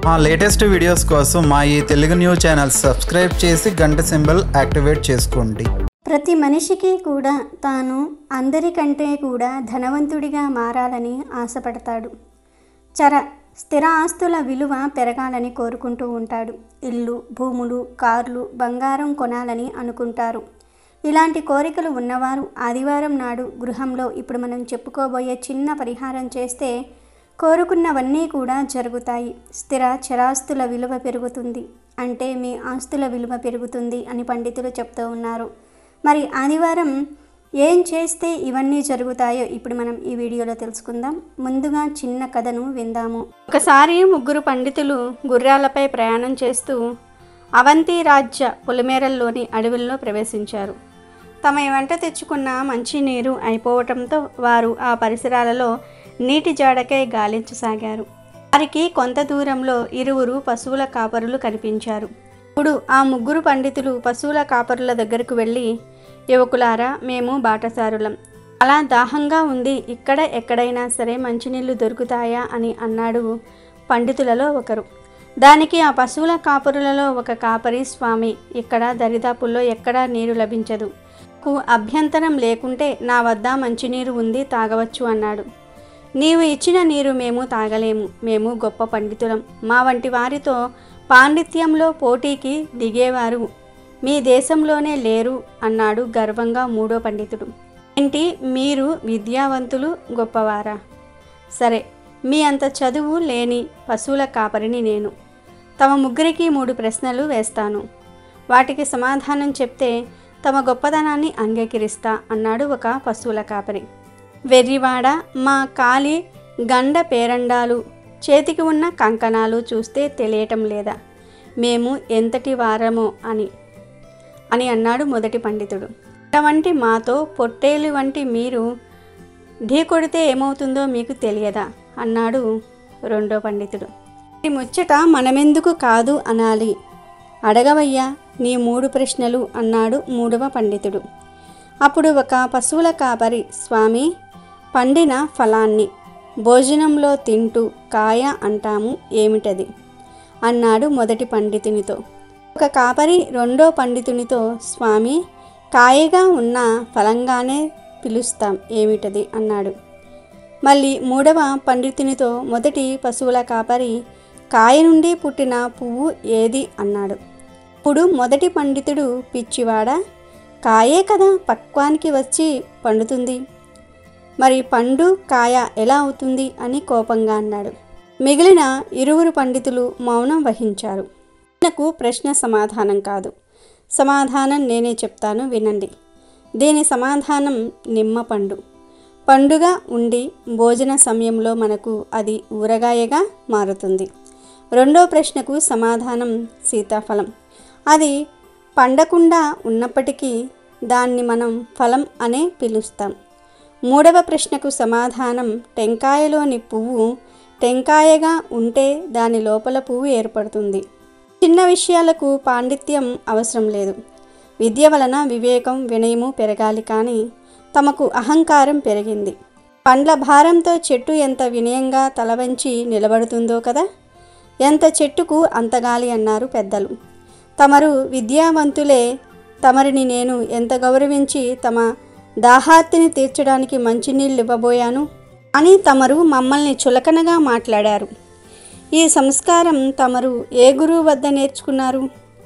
మా latest videos కోసం మా ఈ తెలుగు న్యూస్ ఛానల్ సబ్స్క్రైబ్ చేసి గంట సింబల్ యాక్టివేట్ చేసుకోండి ప్రతి మనిషికి కూడా తాను అందరికంటే కూడా ధనవంతుడిగా మారాలని ఆశపడతాడు చర స్థిర ఆస్తుల విలువ పెరగాలని కోరుకుంటూ ఉంటాడు ఇల్లు భూములు కార్లు బంగారం కొనాలని అనుకుంటారు ఇలాంటి కోరికలు ఉన్నవారు ఆదివారం నాడు గృహంలో ఇప్పుడు మనం చెప్పుకోబోయే చిన్న పరిహారం చేస్తే కోరుకున్నవన్నీ కూడా జరుగుతాయి స్థిర చరాస్తుల విలువ పెరుగుతుంది అంటే మీ ఆస్తుల విలువ పెరుగుతుంది అని పండితులు చెప్తూ ఉన్నారు మరి ఆదివారం ఏం చేస్తే ఇవన్నీ జరుగుతాయో ఇప్పుడు మనం ఈ వీడియోలో తెలుసుకుందాం ముందుగా చిన్న కథను విందాము ఒకసారి ముగ్గురు పండితులు గుర్రాలపై ప్రయాణం చేస్తూ అవంతి రాజ్య పొలిమేరల్లోని అడవుల్లో ప్రవేశించారు తమ వెంట తెచ్చుకున్న మంచినీరు అయిపోవటంతో వారు ఆ పరిసరాలలో నీటి జాడకై గాలించసాగారు వారికి కొంత దూరంలో ఇరువురు పశువుల కాపరులు కనిపించారు ఇప్పుడు ఆ ముగ్గురు పండితులు పశువుల కాపరుల దగ్గరకు వెళ్ళి యువకులారా మేము బాటసారులం అలా దాహంగా ఉంది ఇక్కడ ఎక్కడైనా సరే మంచినీళ్లు దొరుకుతాయా అని అన్నాడు పండితులలో ఒకరు దానికి ఆ పశువుల కాపరులలో ఒక కాపరి స్వామి ఇక్కడ దరిదాపుల్లో ఎక్కడా నీరు లభించదు కు అభ్యంతరం లేకుంటే నా వద్ద మంచినీరు ఉంది తాగవచ్చు అన్నాడు నీవు ఇచ్చిన నీరు మేము తాగలేము మేము గొప్ప పండితులం మా వంటి వారితో పాండిత్యంలో పోటీకి దిగేవారు మీ దేశంలోనే లేరు అన్నాడు గర్వంగా మూడో పండితుడు ఏంటి మీరు విద్యావంతులు గొప్పవారా సరే మీ అంత చదువు లేని పశువుల కాపరిని నేను తమ ముగ్గురికి మూడు ప్రశ్నలు వేస్తాను వాటికి సమాధానం చెప్తే తమ గొప్పతనాన్ని అంగీకరిస్తా అన్నాడు ఒక పశువుల కాపరి వెర్రివాడ మా కాలి గండ పేరండాలు చేతికి ఉన్న కంకణాలు చూస్తే తెలియటం లేదా మేము ఎంతటి వారమో అని అని అన్నాడు మొదటి పండితుడు వంటి మాతో పొట్టేలు వంటి మీరు ఢీ కొడితే ఏమవుతుందో మీకు తెలియదా అన్నాడు రెండో పండితుడు ఈ ముచ్చట మనమెందుకు కాదు అనాలి అడగవయ్యా నీ మూడు ప్రశ్నలు అన్నాడు మూడవ పండితుడు అప్పుడు ఒక పశువుల కాపరి స్వామి పండిన ఫలాన్ని భోజనంలో తింటూ కాయ అంటాము ఏమిటది అన్నాడు మొదటి పండితునితో ఒక కాపరి రెండో పండితునితో స్వామి కాయగా ఉన్న ఫలంగానే పిలుస్తాం ఏమిటది అన్నాడు మళ్ళీ మూడవ పండితునితో మొదటి పశువుల కాపరి కాయ నుండి పుట్టిన పువ్వు ఏది అన్నాడు ఇప్పుడు మొదటి పండితుడు పిచ్చివాడ కాయే కదా పక్వానికి వచ్చి పండుతుంది మరి పండు కాయ ఎలా అవుతుంది అని కోపంగా అన్నాడు మిగిలిన ఇరువురు పండితులు మౌనం వహించారు నాకు ప్రశ్న సమాధానం కాదు సమాధానం నేనే చెప్తాను వినండి దీని సమాధానం నిమ్మ పండు పండుగ ఉండి భోజన సమయంలో మనకు అది ఊరగాయగా మారుతుంది రెండో ప్రశ్నకు సమాధానం సీతాఫలం అది పండకుండా ఉన్నప్పటికీ దాన్ని మనం ఫలం అనే పిలుస్తాం మూడవ ప్రశ్నకు సమాధానం టెంకాయలోని పువ్వు టెంకాయగా ఉంటే దాని లోపల పువ్వు ఏర్పడుతుంది చిన్న విషయాలకు పాండిత్యం అవసరం లేదు విద్య వలన వివేకం వినయము పెరగాలి కానీ తమకు అహంకారం పెరిగింది పండ్ల భారంతో చెట్టు ఎంత వినయంగా తలవంచి నిలబడుతుందో కదా ఎంత చెట్టుకు అంత గాలి అన్నారు పెద్దలు తమరు విద్యావంతులే తమరిని నేను ఎంత గౌరవించి తమ దాహార్తిని తీర్చడానికి మంచినీళ్ళు ఇవ్వబోయాను అని తమరు మమ్మల్ని చులకనగా మాట్లాడారు ఈ సంస్కారం తమరు ఏ గురువు వద్ద నేర్చుకున్నారు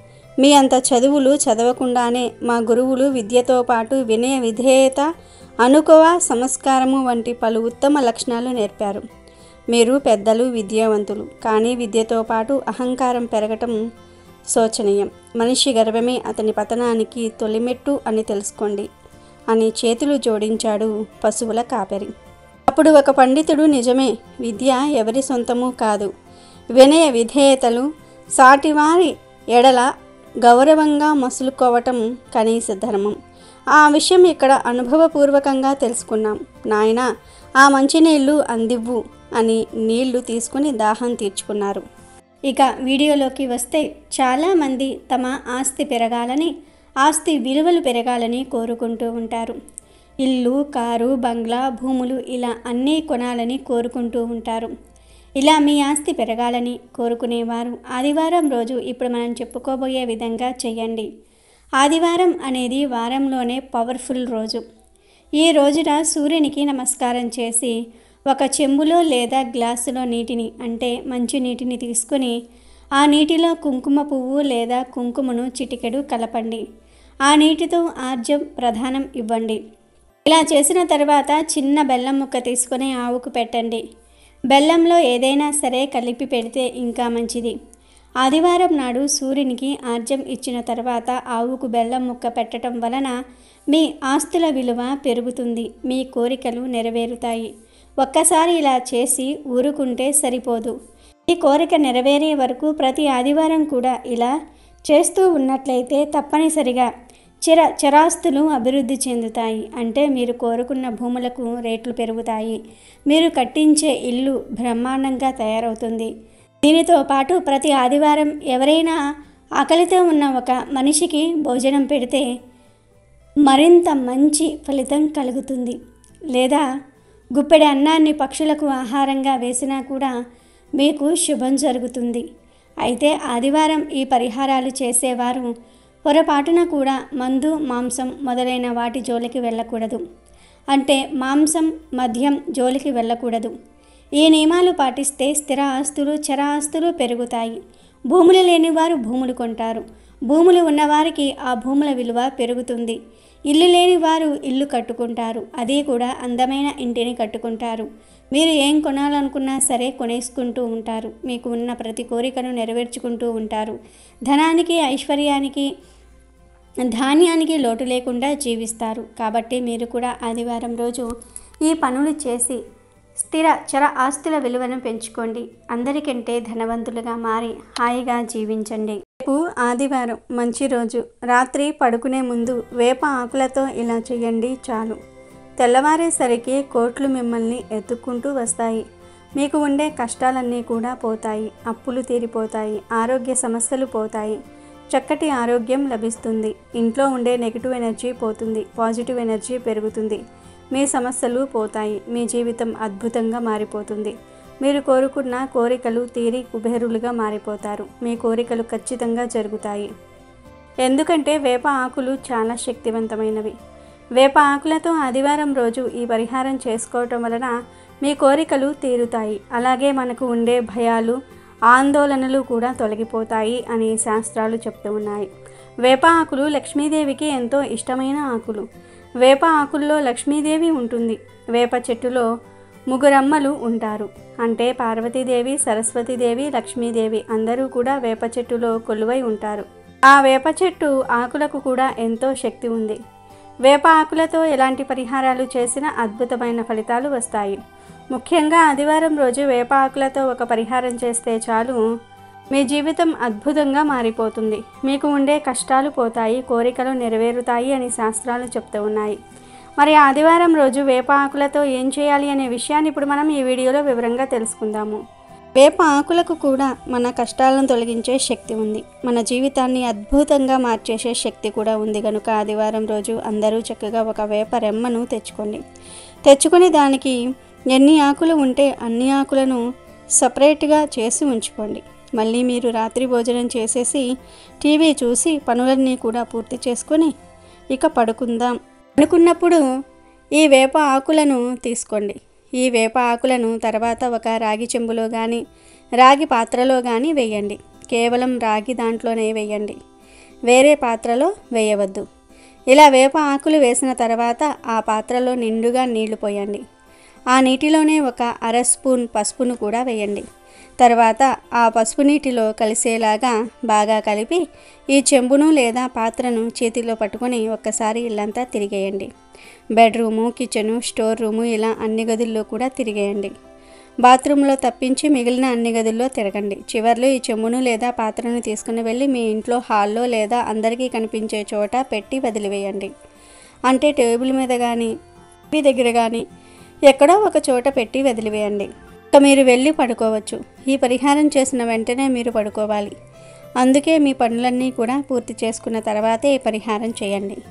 మీ అంత చదువులు చదవకుండానే మా గురువులు విద్యతో పాటు వినయ విధేయత అనుకవ సంస్కారము వంటి పలు ఉత్తమ లక్షణాలు నేర్పారు మీరు పెద్దలు విద్యావంతులు కానీ విద్యతో పాటు అహంకారం పెరగటం శోచనీయం మనిషి గర్వమే అతని పతనానికి తొలిమెట్టు అని తెలుసుకోండి అని చేతులు జోడించాడు పశువుల కాపరి అప్పుడు ఒక పండితుడు నిజమే విద్య ఎవరి సొంతము కాదు వినయ విధేయతలు సాటివారి ఎడల గౌరవంగా మసులుకోవటం కనీస ధర్మం ఆ విషయం ఇక్కడ అనుభవపూర్వకంగా తెలుసుకున్నాం నాయన ఆ మంచినీళ్ళు అందివ్వు అని నీళ్లు తీసుకుని దాహం తీర్చుకున్నారు ఇక వీడియోలోకి వస్తే చాలామంది తమ ఆస్తి పెరగాలని ఆస్తి విలువలు పెరగాలని కోరుకుంటూ ఉంటారు ఇల్లు కారు బంగ్లా భూములు ఇలా అన్నీ కొనాలని కోరుకుంటూ ఉంటారు ఇలా మీ ఆస్తి పెరగాలని కోరుకునేవారు ఆదివారం రోజు ఇప్పుడు మనం చెప్పుకోబోయే విధంగా చేయండి ఆదివారం అనేది వారంలోనే పవర్ఫుల్ రోజు ఈ రోజున సూర్యునికి నమస్కారం చేసి ఒక చెంబులో లేదా గ్లాసులో నీటిని అంటే మంచి నీటిని తీసుకుని ఆ నీటిలో కుంకుమ పువ్వు లేదా కుంకుమను చిటికెడు కలపండి ఆ నీటితో ఆర్జం ప్రధానం ఇవ్వండి ఇలా చేసిన తర్వాత చిన్న బెల్లం ముక్క తీసుకొని ఆవుకు పెట్టండి బెల్లంలో ఏదైనా సరే కలిపి పెడితే ఇంకా మంచిది ఆదివారం నాడు సూర్యునికి ఆర్జం ఇచ్చిన తర్వాత ఆవుకు బెల్లం ముక్క పెట్టడం వలన మీ ఆస్తుల విలువ పెరుగుతుంది మీ కోరికలు నెరవేరుతాయి ఒక్కసారి ఇలా చేసి ఊరుకుంటే సరిపోదు ఈ కోరిక నెరవేరే వరకు ప్రతి ఆదివారం కూడా ఇలా చేస్తూ ఉన్నట్లయితే తప్పనిసరిగా చిర చరాస్తులు అభివృద్ధి చెందుతాయి అంటే మీరు కోరుకున్న భూములకు రేట్లు పెరుగుతాయి మీరు కట్టించే ఇల్లు బ్రహ్మాండంగా తయారవుతుంది దీనితో పాటు ప్రతి ఆదివారం ఎవరైనా ఆకలితో ఉన్న ఒక మనిషికి భోజనం పెడితే మరింత మంచి ఫలితం కలుగుతుంది లేదా గుప్పెడి అన్నాన్ని పక్షులకు ఆహారంగా వేసినా కూడా మీకు శుభం జరుగుతుంది అయితే ఆదివారం ఈ పరిహారాలు చేసేవారు పొరపాటున కూడా మందు మాంసం మొదలైన వాటి జోలికి వెళ్ళకూడదు అంటే మాంసం మద్యం జోలికి వెళ్ళకూడదు ఈ నియమాలు పాటిస్తే స్థిర ఆస్తులు చర ఆస్తులు పెరుగుతాయి భూములు లేనివారు భూములు కొంటారు భూములు ఉన్నవారికి ఆ భూముల విలువ పెరుగుతుంది ఇల్లు లేని వారు ఇల్లు కట్టుకుంటారు అది కూడా అందమైన ఇంటిని కట్టుకుంటారు మీరు ఏం కొనాలనుకున్నా సరే కొనేసుకుంటూ ఉంటారు మీకు ఉన్న ప్రతి కోరికను నెరవేర్చుకుంటూ ఉంటారు ధనానికి ఐశ్వర్యానికి ధాన్యానికి లోటు లేకుండా జీవిస్తారు కాబట్టి మీరు కూడా ఆదివారం రోజు ఈ పనులు చేసి స్థిర చర ఆస్తుల విలువను పెంచుకోండి అందరికంటే ధనవంతులుగా మారి హాయిగా జీవించండి రేపు ఆదివారం మంచి రోజు రాత్రి పడుకునే ముందు వేప ఆకులతో ఇలా చేయండి చాలు తెల్లవారేసరికి కోట్లు మిమ్మల్ని ఎత్తుక్కుంటూ వస్తాయి మీకు ఉండే కష్టాలన్నీ కూడా పోతాయి అప్పులు తీరిపోతాయి ఆరోగ్య సమస్యలు పోతాయి చక్కటి ఆరోగ్యం లభిస్తుంది ఇంట్లో ఉండే నెగిటివ్ ఎనర్జీ పోతుంది పాజిటివ్ ఎనర్జీ పెరుగుతుంది మీ సమస్యలు పోతాయి మీ జీవితం అద్భుతంగా మారిపోతుంది మీరు కోరుకున్న కోరికలు తీరి కుబేరులుగా మారిపోతారు మీ కోరికలు ఖచ్చితంగా జరుగుతాయి ఎందుకంటే వేప ఆకులు చాలా శక్తివంతమైనవి వేప ఆకులతో ఆదివారం రోజు ఈ పరిహారం చేసుకోవటం వలన మీ కోరికలు తీరుతాయి అలాగే మనకు ఉండే భయాలు ఆందోళనలు కూడా తొలగిపోతాయి అని శాస్త్రాలు చెప్తూ ఉన్నాయి వేప ఆకులు లక్ష్మీదేవికి ఎంతో ఇష్టమైన ఆకులు వేప ఆకుల్లో లక్ష్మీదేవి ఉంటుంది వేప చెట్టులో ముగ్గురమ్మలు ఉంటారు అంటే పార్వతీదేవి సరస్వతీదేవి లక్ష్మీదేవి అందరూ కూడా వేప చెట్టులో కొలువై ఉంటారు ఆ వేప చెట్టు ఆకులకు కూడా ఎంతో శక్తి ఉంది వేప ఆకులతో ఎలాంటి పరిహారాలు చేసినా అద్భుతమైన ఫలితాలు వస్తాయి ముఖ్యంగా ఆదివారం రోజు వేప ఆకులతో ఒక పరిహారం చేస్తే చాలు మీ జీవితం అద్భుతంగా మారిపోతుంది మీకు ఉండే కష్టాలు పోతాయి కోరికలు నెరవేరుతాయి అని శాస్త్రాలు చెప్తూ ఉన్నాయి మరి ఆదివారం రోజు వేప ఆకులతో ఏం చేయాలి అనే విషయాన్ని ఇప్పుడు మనం ఈ వీడియోలో వివరంగా తెలుసుకుందాము వేప ఆకులకు కూడా మన కష్టాలను తొలగించే శక్తి ఉంది మన జీవితాన్ని అద్భుతంగా మార్చేసే శక్తి కూడా ఉంది కనుక ఆదివారం రోజు అందరూ చక్కగా ఒక వేప రెమ్మను తెచ్చుకోండి తెచ్చుకొని దానికి ఎన్ని ఆకులు ఉంటే అన్ని ఆకులను సపరేట్గా చేసి ఉంచుకోండి మళ్ళీ మీరు రాత్రి భోజనం చేసేసి టీవీ చూసి పనులన్నీ కూడా పూర్తి చేసుకొని ఇక పడుకుందాం పడుకున్నప్పుడు ఈ వేప ఆకులను తీసుకోండి ఈ వేప ఆకులను తర్వాత ఒక రాగి చెంబులో కానీ రాగి పాత్రలో కానీ వేయండి కేవలం రాగి దాంట్లోనే వేయండి వేరే పాత్రలో వేయవద్దు ఇలా వేప ఆకులు వేసిన తర్వాత ఆ పాత్రలో నిండుగా నీళ్లు పోయండి ఆ నీటిలోనే ఒక అర స్పూన్ పసుపును కూడా వేయండి తర్వాత ఆ పసుపు నీటిలో కలిసేలాగా బాగా కలిపి ఈ చెంబును లేదా పాత్రను చేతిలో పట్టుకొని ఒక్కసారి ఇల్లంతా తిరిగేయండి బెడ్రూము కిచెను స్టోర్ రూము ఇలా అన్ని గదుల్లో కూడా తిరిగేయండి బాత్రూంలో తప్పించి మిగిలిన అన్ని గదుల్లో తిరగండి చివర్లో ఈ చెంబును లేదా పాత్రను తీసుకుని వెళ్ళి మీ ఇంట్లో హాల్లో లేదా అందరికీ కనిపించే చోట పెట్టి వదిలివేయండి అంటే టేబుల్ మీద కానీ మీ దగ్గర కానీ ఎక్కడో ఒక చోట పెట్టి వదిలివేయండి ఇక మీరు వెళ్ళి పడుకోవచ్చు ఈ పరిహారం చేసిన వెంటనే మీరు పడుకోవాలి అందుకే మీ పనులన్నీ కూడా పూర్తి చేసుకున్న తర్వాతే ఈ పరిహారం చేయండి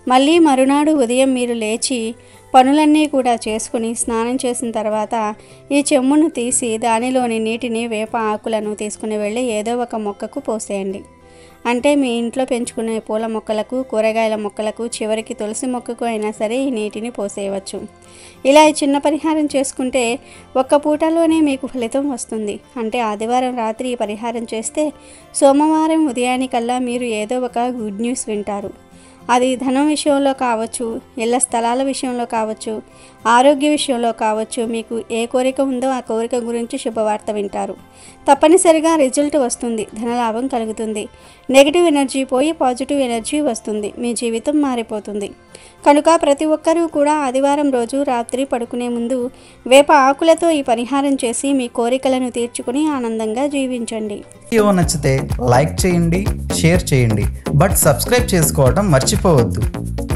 మళ్ళీ మరునాడు ఉదయం మీరు లేచి పనులన్నీ కూడా చేసుకుని స్నానం చేసిన తర్వాత ఈ చెమ్మును తీసి దానిలోని నీటిని వేప ఆకులను తీసుకుని వెళ్ళి ఏదో ఒక మొక్కకు పోసేయండి అంటే మీ ఇంట్లో పెంచుకునే పూల మొక్కలకు కూరగాయల మొక్కలకు చివరికి తులసి మొక్కకు అయినా సరే ఈ నీటిని పోసేయవచ్చు ఇలా ఈ చిన్న పరిహారం చేసుకుంటే ఒక్క పూటలోనే మీకు ఫలితం వస్తుంది అంటే ఆదివారం రాత్రి ఈ పరిహారం చేస్తే సోమవారం ఉదయానికల్లా మీరు ఏదో ఒక గుడ్ న్యూస్ వింటారు అది ధనం విషయంలో కావచ్చు ఇళ్ల స్థలాల విషయంలో కావచ్చు ఆరోగ్య విషయంలో కావచ్చు మీకు ఏ కోరిక ఉందో ఆ కోరిక గురించి శుభవార్త వింటారు తప్పనిసరిగా రిజల్ట్ వస్తుంది ధనలాభం కలుగుతుంది నెగిటివ్ ఎనర్జీ పోయి పాజిటివ్ ఎనర్జీ వస్తుంది మీ జీవితం మారిపోతుంది కనుక ప్రతి ఒక్కరూ కూడా ఆదివారం రోజు రాత్రి పడుకునే ముందు వేప ఆకులతో ఈ పరిహారం చేసి మీ కోరికలను తీర్చుకుని ఆనందంగా జీవించండి వీడియో నచ్చితే లైక్ చేయండి షేర్ చేయండి బట్ సబ్స్క్రైబ్ చేసుకోవడం మర్చిపోవద్దు